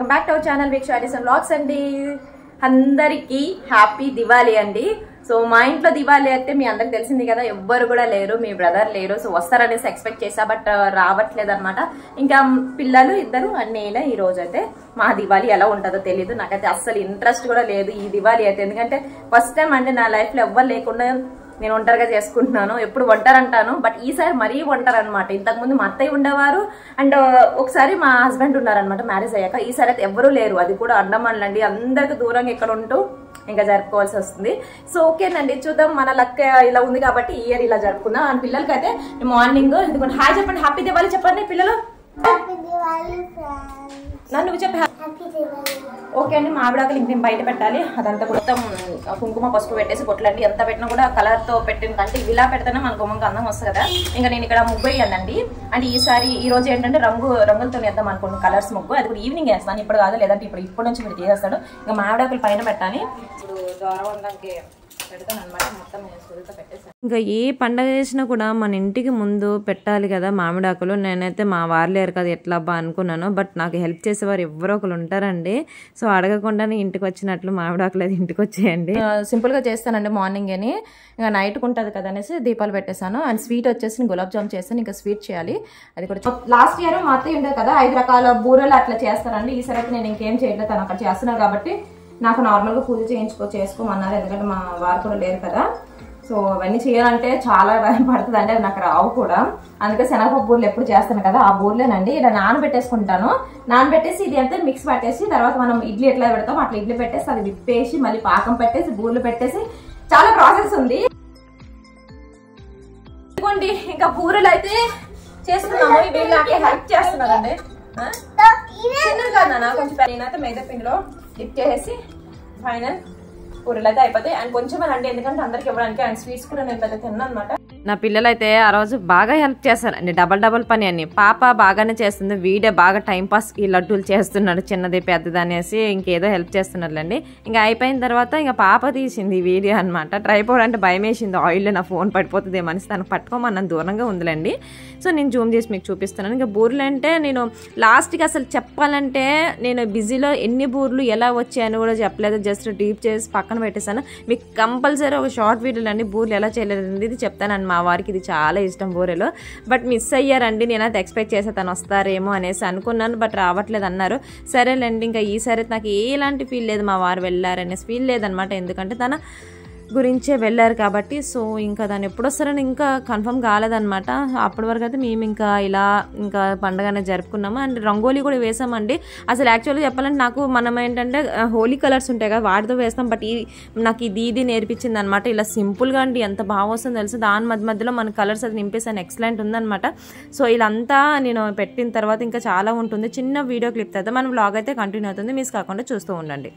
Welcome back to our channel Veeksha Addison blogs అండి అందరికీ happy Diwali అండి సో మా ఇంట్లో దివాళీ అయితే మీ అందరికి తెలిసింది కదా ఎవ్వరు కూడా లేరు మీ బ్రదర్ లేరు సో వస్తారనేసి ఎక్స్పెక్ట్ చేసా బట్ రావట్లేదు అనమాట ఇంకా పిల్లలు ఇద్దరు అండ్ నేనే ఈ రోజు అయితే మా దివాళీ ఎలా ఉంటుందో తెలియదు నాకైతే అస్సలు ఇంట్రెస్ట్ కూడా లేదు ఈ దివాళీ అయితే ఎందుకంటే ఫస్ట్ టైం అంటే నా లైఫ్ లో ఎవ్వరు లేకుండా నేను ఒంటరిగా చేసుకుంటున్నాను ఎప్పుడు ఒంటరి అంటాను బట్ ఈసారి మరీ ఒంటరి అనమాట ఇంతకుముందు మా అత్తయ్య ఉండేవారు అండ్ ఒకసారి మా హస్బెండ్ ఉన్నారనమాట మ్యారేజ్ అయ్యాక ఈసారి అయితే ఎవరూ లేరు అది కూడా అండమాన్లండి అందరికి దూరంగా ఇక్కడ ఉంటూ ఇంకా జరుపుకోవాల్సి వస్తుంది సో ఓకేనండి చూద్దాం మన లక్ ఇలా ఉంది కాబట్టి ఈ ఇయర్ ఇలా జరుపుకుందాం అండ్ పిల్లలకి అయితే మార్నింగ్ ఎందుకంటే హాయ్ చెప్పండి హ్యాపీ దివాళీ చెప్పండి పిల్లలు Happy Diwali, friends. నన్ను నువ్వు చెప్పి Happy Diwali. ఓకే అండి మామిడాకులు ఇంక నేను బయట పెట్టాలి అదంతా కూడా మొత్తం కుంకుమ పసుపు పెట్టేసి బొట్లండి ఎంత పెట్టినా కూడా కలర్ తో పెట్టిన కంటే ఇలా పెడితేనే మన గుమ్మంకి అందం వస్తుంది కదా ఇంకా నేను ఇక్కడ ముగ్గు వేయాలండి అండ్ ఈసారి ఈ రోజు ఏంటంటే రంగు రంగులతో వేద్దాం అనుకున్నాను కలర్స్ ముగ్గు అది కూడా ఈవినింగ్ వేస్తాను ఇప్పుడు కాదు లేదంటే ఇప్పుడు ఇప్పటి నుంచి మీరు చేసేస్తాడు ఇంకా మామిడాకులు పైన పెట్టాలి ఇప్పుడు ద్వారబంధానికి పెడతాను అనమాట మొత్తం నేను సులువుతో పెట్టేసాను ఇంకా ఏ పండగ చేసినా కూడా మన ఇంటికి ముందు పెట్టాలి కదా మామిడాకులు నేనైతే మా వారు లేరు కదా ఎట్లా అబ్బా అనుకున్నాను బట్ నాకు హెల్ప్ చేసేవారు ఎవరో ఒకరు ఉంటారండి సో అడగకుండానే ఇంటికి వచ్చినట్లు మామిడాకులు అది ఇంటికి వచ్చేయండి సింపుల్ గా చేస్తానండి మార్నింగ్ అని ఇంకా నైట్ ఉంటుంది కదా అనేసి దీపాలు పెట్టేశాను అండ్ స్వీట్ వచ్చేసి నేను గులాబ్ జామ్ చేస్తాను ఇంకా స్వీట్ చేయాలి అది కూడా లాస్ట్ ఇయర్ మా అత్తయ్య ఉండేది కదా ఐదు రకాల బూరెలు అట్లా చేస్తారండి ఈసారి అయితే నేను ఇంకేం చేయట్లేదు తను అక్కడ చేస్తున్నారు కాబట్టి నాకు నార్మల్గా పూజ చేయించుకో చేసుకోమన్నారు ఎందుకంటే మా వారు కూడా లేరు కదా సో అవన్నీ చేయాలంటే చాలా టైం పడుతుంది అంటే నాకు రావు కూడా అందుకే శనగపప్పు బూరెలు ఎప్పుడు చేస్తాను కదా ఆ బూరెలేనండి ఇలా నానబెట్టేసుకుంటాను నానబెట్టేసి ఇది అంతా మిక్స్ పట్టేసి తర్వాత మనం ఇడ్లీ ఎట్లా పెడతాం అట్లా ఇడ్లీ పెట్టేసి అది విప్పేసి మళ్ళీ పాకం పెట్టేసి బూరెలు పెట్టేసి చాలా ప్రాసెస్ ఉంది ఇదిగోండి ఇంకా బూరెలు అయితే చేస్తున్నాము వీళ్ళు నాకు హెల్ప్ చేస్తున్నారండి ఆ? చిన్నది కాదు నాన్న కొంచెం నేనైతే మైదా పిండిలో డిప్ చేసేసి ఫైనల్ కూరలు అయితే అయిపోతాయి అండ్ కొంచెం అండి ఎందుకంటే అందరికి ఇవ్వడానికి అండ్ స్వీట్స్ కూడా నేను పెద్ద తిన్నాను అనమాట నా పిల్లలైతే ఆ రోజు బాగా హెల్ప్ చేస్తారండి డబల్ డబల్ పని అన్ని పాప బాగానే చేస్తుంది వీడే బాగా టైం పాస్ ఈ లడ్డూలు చేస్తున్నాడు చిన్నది పెద్దది అనేసి ఇంకేదో హెల్ప్ చేస్తున్నారులేండి ఇంకా అయిపోయిన తర్వాత ఇంకా పాప తీసింది ఈ వీడియో అనమాట ట్రైపోడ్ అంటే భయం వేసింది ఆయిల్ నా ఫోన్ పడిపోతుంది మనిషి తనకు పట్టుకోమన్నాను దూరంగా ఉందిలేండి సో నేను జూమ్ చేసి మీకు చూపిస్తున్నాను ఇంకా బూరెలు అంటే నేను లాస్ట్కి అసలు చెప్పాలంటే నేను బిజీలో ఎన్ని బూర్లు ఎలా వచ్చాయని కూడా చెప్పలేదు జస్ట్ డీప్ చేసి పక్కన పెట్టేశాను మీకు కంపల్సరీ ఒక షార్ట్ వీడియోలో అన్ని బూరెలు ఎలా చేయలేదు ఇది చెప్తానండి మా వారికి ఇది చాలా ఇష్టం బూరెలు బట్ మిస్ అయ్యారండి నేనైతే ఎక్స్పెక్ట్ చేసే తను వస్తారేమో అనేసి అనుకున్నాను బట్ రావట్లేదు అన్నారు సరేలేండి ఇంకా ఈసారి అయితే నాకు ఎలాంటి ఫీల్ లేదు మా వారు వెళ్ళారనేసి ఫీల్ లేదనమాట ఎందుకంటే తన గురించే వెళ్ళారు కాబట్టి సో ఇంకా దాన్ని ఎప్పుడు వస్తారని ఇంకా కన్ఫర్మ్ కాలేదనమాట అప్పటి వరకు అయితే మేము ఇంకా ఇలా ఇంకా పండగనే జరుపుకున్నాము అండ్ రంగోలీ కూడా వేసామండి అసలు యాక్చువల్గా చెప్పాలంటే నాకు మనం ఏంటంటే హోలీ కలర్స్ ఉంటాయి కదా వాటితో వేస్తాం బట్ ఈ నాకు ఇది ఇది నేర్పించింది అనమాట ఇలా సింపుల్గా అండి ఎంత బాగా వస్తుందో తెలుసు దాని మధ్య మధ్యలో మన కలర్స్ అది నింపేసాను ఎక్సలెంట్ ఉందన్నమాట సో ఇలాంతా నేను పెట్టిన తర్వాత ఇంకా చాలా ఉంటుంది చిన్న వీడియో క్లిప్ తర్వాత మన వ్లాగ్ అయితే కంటిన్యూ అవుతుంది మిస్ కాకుండా చూస్తూ ఉండండి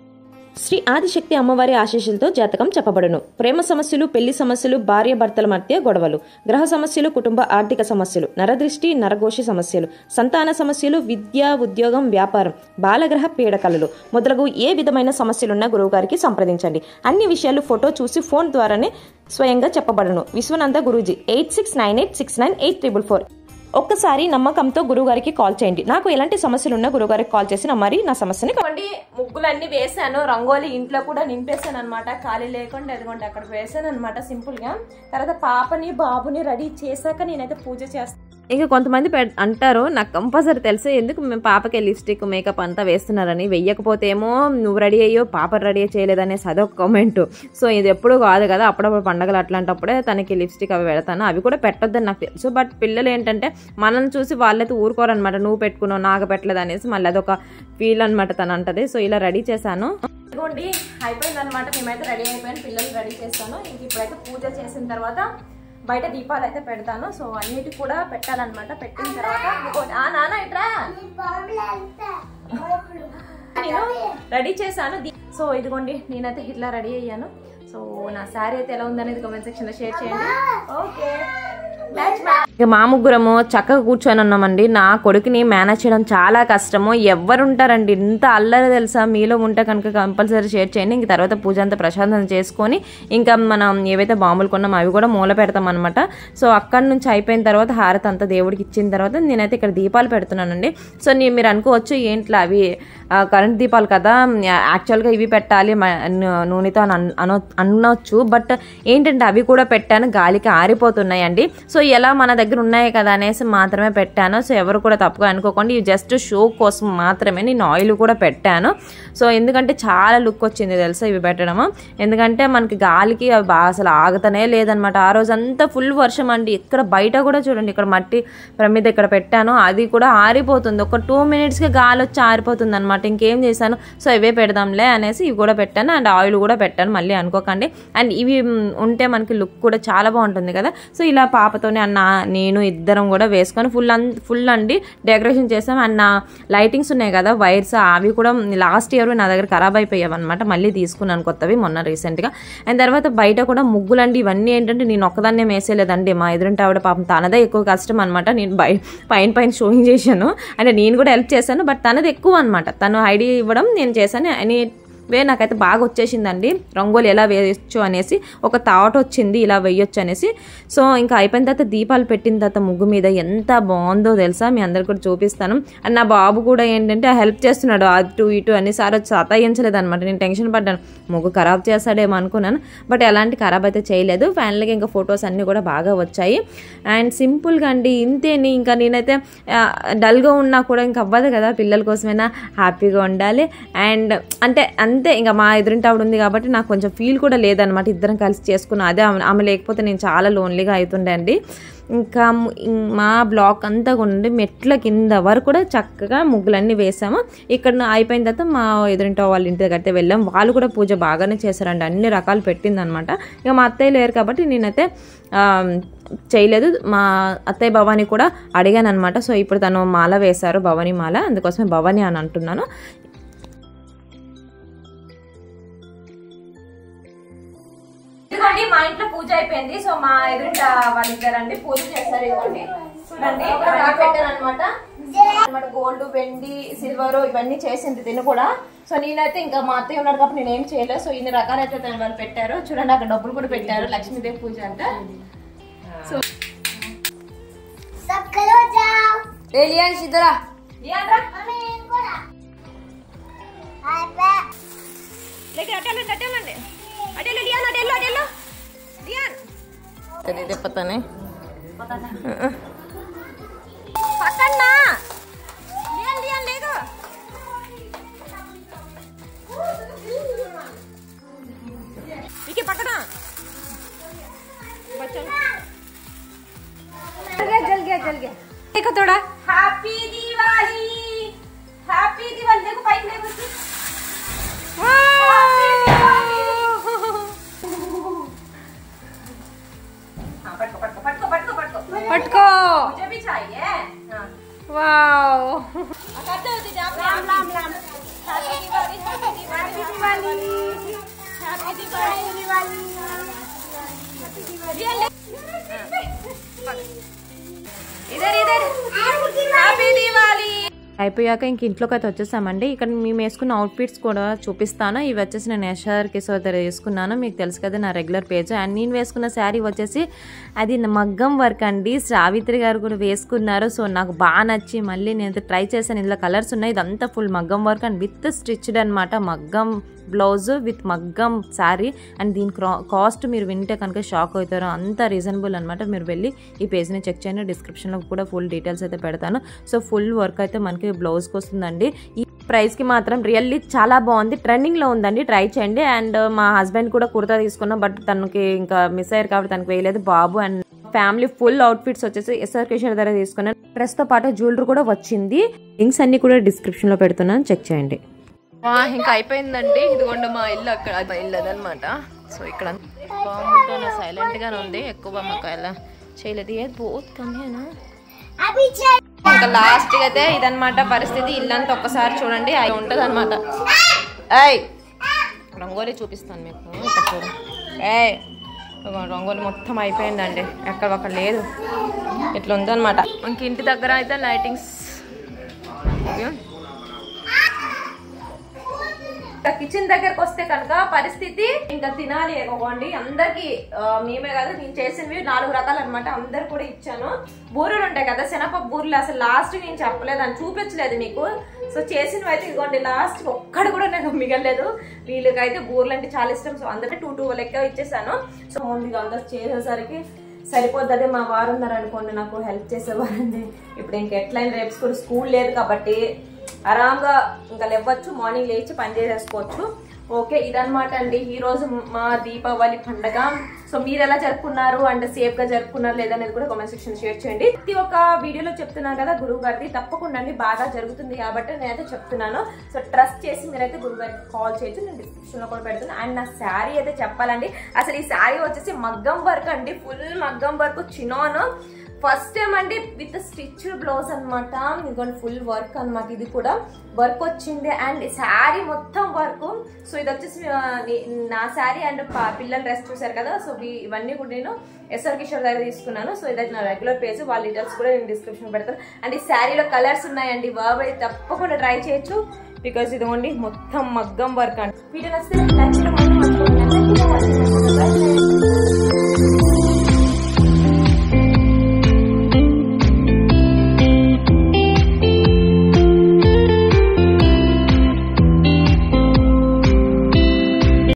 శ్రీ ఆదిశక్తి అమ్మవారి ఆశీస్సులతో జాతకం చెప్పబడును ప్రేమ సమస్యలు పెళ్లి సమస్యలు భార్య భర్తల మధ్య గొడవలు గ్రహ సమస్యలు కుటుంబ ఆర్థిక సమస్యలు నరదృష్టి నరఘోషి సమస్యలు సంతాన సమస్యలు విద్య ఉద్యోగం వ్యాపారం బాలగ్రహ పీడకలలు మొదలగు ఏ విధమైన సమస్యలున్నా గురువుగారికి సంప్రదించండి అన్ని విషయాలు ఫోటో చూసి ఫోన్ ద్వారానే స్వయంగా చెప్పబడును Vishwananda Guruji eight six nine eight six nine eight triple four ఒక్కసారి నమ్మకంతో గురుగారికి కాల్ చేయండి నాకు ఎలాంటి సమస్యలు ఉన్నా గురుగారికి కాల్ చేసి నా మరి నా సమస్యని ఇదిగోండి ముగ్గులన్నీ వేసాను రంగోలి ఇంట్లో కూడా నింపేసాను అనమాట ఖాళీ లేకుండా ఎదుగుంటే అక్కడ వేసాను అనమాట సింపుల్ గా తర్వాత పాపని బాబుని రెడీ చేశాక నేనైతే పూజ చేస్తాను ఇంకా కొంతమంది పె- అంటారు నాకు కంపల్సరీ తెలుసు ఎందుకు మేము పాపకి లిప్స్టిక్ మేకప్ అంతా వేస్తున్నారని వెయ్యకపోతే ఏమో నువ్వు రెడీ అయ్యో పాప రెడీ చేయలేదనేసి అదొక కామెంట్ సో ఇది ఎప్పుడు కాదు కదా అప్పుడప్పుడు పండగలు అట్లాంటప్పుడే తనకి లిప్స్టిక్ అవి పెడతాను అవి కూడా పెట్టొద్దని నాకు తెలుసు బట్ పిల్లలు ఏంటంటే మనల్ని చూసి వాళ్ళైతే ఊరుకోరనమాట నువ్వు పెట్టుకున్నావు నాకు పెట్టలేదు అనేసి మళ్ళీ అదొక ఫీల్ అనమాట తను అంటది సో ఇలా రెడీ చేశాను ఇదిగోండి అయిపోయింది అనమాట మేమైతే రెడీ అయిపోయాను పిల్లలు రెడీ చేస్తాను ఇంక ఇప్పుడైతే పూజ చేసిన తర్వాత బయట దీపాలు అయితే పెడతాను సో అన్నిటి కూడా పెట్టాలన్నమాట పెట్టిన తర్వాత ఇదిగోండి. ఆ నాన్న ఇట్రా నేను రెడీ చేశాను దీ- సో ఇదిగోండి నేనైతే ఇట్లా రెడీ అయ్యాను సో నా శారీ అయితే ఎలా ఉందనేది కామెంట్ సెక్షన్ లో షేర్ చేయండి ఓకే ఇక మా ముగ్గురము చక్కగా కూర్చొని ఉన్నామండి నా కొడుకుని మేనేజ్ చేయడం చాలా కష్టము ఎవరు ఉంటారండి ఇంత అల్లరి తెలుసా మీలో ఉంటే కనుక కంపల్సరీ షేర్ చేయండి ఇంక తర్వాత పూజ అంతా ప్రశాంతం చేసుకొని ఇంకా మనం ఏవైతే బాంబులు కొన్నామో అవి కూడా మూల పెడతాం అనమాట సో అక్కడి నుంచి అయిపోయిన తర్వాత హారతి అంతా దేవుడికి ఇచ్చిన తర్వాత నేనైతే ఇక్కడ దీపాలు పెడుతున్నానండి సో నీ మీరు అనుకోవచ్చు ఏంట్లా అవి ఆ, కరెంట్ దీపాలు కదా యాక్చువల్గా ఇవి పెట్టాలి మ- నూ- నూనెతో అని అన్- అనొ అనొచ్చు బట్ ఏంటంటే అవి కూడా పెట్టాను గాలికి ఆరిపోతున్నాయండి సో ఎలా మన దగ్గర ఉన్నాయి కదా అనేసి మాత్రమే పెట్టాను సో ఎవరు కూడా తప్పుగా అనుకోకండి ఇవి జస్ట్ షో కోసం మాత్రమే నేను ఆయిల్ కూడా పెట్టాను సో ఎందుకంటే చాలా లుక్ వచ్చింది తెలుసా ఇవి పెట్టడము ఎందుకంటే మనకి గాలికి అవి బాగా అసలు ఆగుతనే లేదనమాట ఆ రోజు అంతా ఫుల్ వర్షం అండి ఇక్కడ బయట కూడా చూడండి ఇక్కడ మట్టి ప్రమిద ఇక్కడ పెట్టాను అది కూడా ఆరిపోతుంది ఒక టూ మినిట్స్కి గాలి వచ్చి ఆరిపోతుంది అనమాట ఇంకేం చేశాను సో ఇవే పెడదాంలే అనేసి ఇవి కూడా పెట్టాను అండ్ ఆయిల్ కూడా పెట్టాను మళ్ళీ అనుకోకండి అండ్ ఇవి మ్, ఉంటే మనకి లుక్ కూడా చాలా బాగుంటుంది కదా సో ఇలా పాపతోనే అన్న నేను ఇద్దరం కూడా వేసుకొని ఫుల్ అన్ ఫుల్ అండి డెకరేషన్ చేసాం అండ్ నా లైటింగ్స్ ఉన్నాయి కదా వైర్స్ అవి కూడా లాస్ట్ ఇయర్ నా దగ్గర ఖరాబ్ అయిపోయాయి అనమాట మళ్ళీ తీసుకున్నాను కొత్తవి మొన్న రీసెంట్గా అండ్ తర్వాత బయట కూడా ముగ్గులండి ఇవన్నీ ఏంటంటే నేను ఒక్కదాన్నే వేసేలేదండి మా ఎదురింటి ఆవిడ పాపం తనదే ఎక్కువ కష్టం అనమాట నేను బై పైన పైన షోయింగ్ చేశాను అంటే నేను కూడా హెల్ప్ చేశాను బట్ తనది ఎక్కువ అనమాట తను ఐడియా ఇవ్వడం నేను చేశాను అని వే నాకైతే బాగా వచ్చేసిందండి రంగోలి ఎలా వేయొచ్చు అనేసి ఒక థాట్ వచ్చింది ఇలా వేయొచ్చు అనేసి సో ఇంకా అయిపోయిన తర్వాత దీపాలు పెట్టిన తర్వాత ముగ్గు మీద ఎంత బాగుందో తెలుసా మీ అందరికి కూడా చూపిస్తాను అండ్ నా బాబు కూడా ఏంటంటే హెల్ప్ చేస్తున్నాడు అటు ఇటు అన్ని సార్ వచ్చి సతాయించలేదు అనమాట నేను టెన్షన్ పడ్డాను ముగ్గు ఖరాబ్ చేస్తాడేమో అనుకున్నాను బట్ ఎలాంటి ఖరాబ్ అయితే చేయలేదు ఫైనల్గా ఇంకా ఫొటోస్ అన్నీ కూడా బాగా వచ్చాయి అండ్ సింపుల్గా అండి ఇంతేని ఇంకా నేనైతే ఆ, డల్గా ఉన్నా కూడా ఇంకా అవ్వదు కదా పిల్లల కోసమైనా హ్యాపీగా ఉండాలి అండ్ అంటే అంతే ఇంకా మా ఎదురింటి ఆవిడ ఉంది కాబట్టి నాకు కొంచెం ఫీల్ కూడా లేదనమాట ఇద్దరం కలిసి చేసుకున్నా అదే ఆమె ఆమె లేకపోతే నేను చాలా లోన్లీగా అవుతుండే అండి ఇంకా మ్- ఇం- మా బ్లాక్ అంతా ఉండి మెట్ల కింద వరకు కూడా చక్కగా ముగ్గులన్నీ వేసాము ఇక్కడ అయిపోయిన తర్వాత మా ఎదురింటి వాళ్ళ ఇంటి దగ్గర అయితే వెళ్ళాం వాళ్ళు కూడా పూజ బాగానే చేశారండి అన్ని రకాలు పెట్టిందనమాట ఇక మా అత్తయ్య లేరు కాబట్టి నేనైతే ఆ, చేయలేదు మా అత్తయ్య భవాని కూడా అడిగాను అనమాట సో ఇప్పుడు తను మాల వేశారు భవాని మాల అందుకోసమే భవాని అని అంటున్నాను ఇదిగోండి మా ఇంట్లో పూజ అయిపోయింది సో మా ఎదురింట వాళ్ళిద్దరండి పూజ చేస్తారు ఇదిగోండి చూడండి ఇక్కడ పెట్టాను అనమాట అనమాట గోల్డ్ వెండి సిల్వర్ ఇవన్నీ చేసింది తిను కూడా సో నేనైతే ఇంకా మా అత్తయ్య ఉన్నాడు కాబట్టి నేను ఏం చేయలేదు సో ఇన్ని రకాలైతే తను వాళ్ళు పెట్టారు చూడండి అక్కడ డబ్బులు కూడా పెట్టారు లక్ష్మీదేవి పూజ అంట सब करो जाओ ఏలియన్స్ ఇద్దరా मम्मी इनको ना हाय पे అటెళ్ళండి అటెళ్ళండి అటెళ్ళు లియాన్ అటెళ్ళు అటెళ్ళు లియాన్ ఇది పతానే పక్కన్న లియాన్ లియాన్ లేదు ఇక పక్కన जल गया जल गया जल गया देखो थोड़ा हैप्पी दिवाली हैप्पी दिवाली देखो बाइक देखो उसकी हैप्पी दिवाली हाँ पटको पटको पटको पटको पटको పట్టుకో मुझे भी चाहिए हाँ వావ్ करते होती थी आपने Ram Ram Ram happy Diwali happy Diwali happy Diwali Diwali इधर इधर हैप्पी दिवाली అయిపోయాక ఇంక ఇంట్లోకి అయితే వచ్చేసామండి ఇక్కడ మేము వేసుకున్న అవుట్ఫిట్స్ కూడా చూపిస్తాను ఇవి వచ్చేసి నేను యశార్ కిషోర్ దగ్గర వేసుకున్నాను మీకు తెలుసు కదా నా రెగ్యులర్ పేజ్ అండ్ నేను వేసుకున్న శారీ వచ్చేసి అది నా మగ్గం వర్క్ అండి సావిత్రి గారు కూడా వేసుకున్నారు సో నాకు బాగా నచ్చి మళ్ళీ నేను ట్రై చేశాను ఇందులో కలర్స్ ఉన్నాయి ఇదంతా ఫుల్ మగ్గం వర్క్ అండ్ విత్ స్టిచ్డ్ అనమాట మగ్గం బ్లౌజ్ విత్ మగ్గం శారీ అండ్ దీని కాస్ట్ మీరు వింటే కనుక షాక్ అవుతారు అంత రీజనబుల్ అనమాట మీరు వెళ్ళి ఈ పేజ్ని చెక్ చేయండి డిస్క్రిప్షన్లో కూడా ఫుల్ డీటెయిల్స్ అయితే పెడతాను సో ఫుల్ వర్క్ అయితే మనకి బ్లౌజ్కి వస్తుందండి ఈ ప్రైస్కి మాత్రం రియల్లీ చాలా బాగుంది ట్రెండింగ్లో ఉందండి ట్రై చేయండి అండ్ మా హస్బెండ్ కూడా కుర్తా తీసుకున్నాం బట్ తనకి ఇంకా మిస్ అయ్యారు కాబట్టి తనకి వేయలేదు బాబు అండ్ ఫ్యామిలీ ఫుల్ అవుట్ఫిట్స్ వచ్చేసి ఎస్ఆర్ కిషోర్ దగ్గర తీసుకున్నాను డ్రెస్ తో పాటు జ్యువెలరీ కూడా వచ్చింది లింక్స్ అన్ని కూడా డిస్క్రిప్షన్ లో పెడుతున్నాను చెక్ చేయండి ఇంకా అయిపోయిందండి ఇదిగోండి మా ఇల్లు అక్కడ మా ఇల్లు అదనమాట సో ఇక్కడ బాగుంటుంది సైలెంట్ గానే ఉంది ఎక్కువ మాకు అలా చేయలేదు ఏది బోత్ కమ్మేనా अभी चल ఇంకా లాస్ట్ అయితే ఇదన్నమాట పరిస్థితి ఇల్లంతా ఒక్కసారి చూడండి అది ఉంటుంది అనమాట ఏయ్ రంగోలీ చూపిస్తాను మీకు ఇక్కడ చూడు ఏయ్ ఇదిగో రంగోలి మొత్తం అయిపోయిందండి ఎక్కడ ఒక లేదు ఇట్లా ఉందన్నమాట ఇంక ఇంటి దగ్గర అయితే లైటింగ్స్ ఇంకా కిచెన్ దగ్గరకు వస్తే కనుక పరిస్థితి ఇంకా తినాలి ఇవ్వండి అందరికి మేమే కదా నేను చేసినవి నాలుగు రకాలు అనమాట అందరు కూడా ఇచ్చాను బూరెలు ఉంటాయి కదా శనగపప్పు బూరెలు అసలు లాస్ట్ నేను చెప్పలేదు అని చూపించలేదు మీకు సో చేసినవి అయితే ఇదిగోండి లాస్ట్ ఒక్కడు కూడా నాకు మిగలేదు వీళ్ళకైతే బూరెలు అంటే చాలా ఇష్టం సో అందరికీ టూ టూ లెక్క ఇచ్చేసాను సో ముందు అందరు చేసేసరికి సరిపోతుంది మా వారు ఉన్నారు అనుకోండి నాకు హెల్ప్ చేసేవారండి ఇప్పుడు ఇంక ఎట్లయినా రేపు స్కూల్ స్కూల్ లేదు కాబట్టి ఆరాంగా ఇంకా లేవచ్చు మార్నింగ్ లేచి పని చేసేసుకోవచ్చు ఓకే ఇదన్నమాట అండి ఈ రోజు మా దీపావళి పండగ సో మీరు ఎలా జరుపుకున్నారు అండ్ సేఫ్ గా జరుపుకున్నారు లేదనేది కూడా కామెంట్ సెక్షన్ షేర్ చేయండి ప్రతి ఒక్క వీడియోలో చెప్తున్నాను కదా గురువు గారిది తప్పకుండా అండి బాగా జరుగుతుంది కాబట్టి నేనైతే చెప్తున్నాను సో ట్రస్ట్ చేసి మీరైతే గురువు గారికి కాల్ చేయొచ్చు నేను డిస్క్రిప్షన్ లో కూడా పెడుతున్నాను అండ్ నా శారీ అయితే చెప్పాలండి అసలు ఈ శారీ వచ్చేసి మగ్గం వర్క్ అండి ఫుల్ మగ్గం వర్క్ చినోను ఫస్ట్ టైం అండి విత్ స్టిచ్ బ్లౌజ్ అనమాట ఇదిగోండి ఫుల్ వర్క్ అన్నమాట ఇది కూడా వర్క్ వచ్చింది అండ్ శారీ మొత్తం వర్క్ సో ఇది వచ్చేసి ఆ, నే- నా శారీ అండ్ పిల్లల డ్రెస్ చూసారు కదా సో ఇవి- ఇవన్నీ కూడా నేను ఎస్ఆర్ కిషోర్ దగ్గర తీసుకున్నాను సో ఇదైతే నా రెగ్యులర్ పేజ్ వాళ్ళ డీటెయిల్స్ కూడా నేను డిస్క్రిప్షన్ పెడతాను అండ్ ఈ శారీలో కలర్స్ ఉన్నాయండి బాబాయ్ తప్పకుండా ట్రై చేయొచ్చు బికాస్ ఇది ఓన్లీ మొత్తం మగ్గం వర్క్ అండి వీడియో నచ్చితే లైక్ చేయడం మాత్రం మర్చిపోకండి. Thank you for watching. Bye.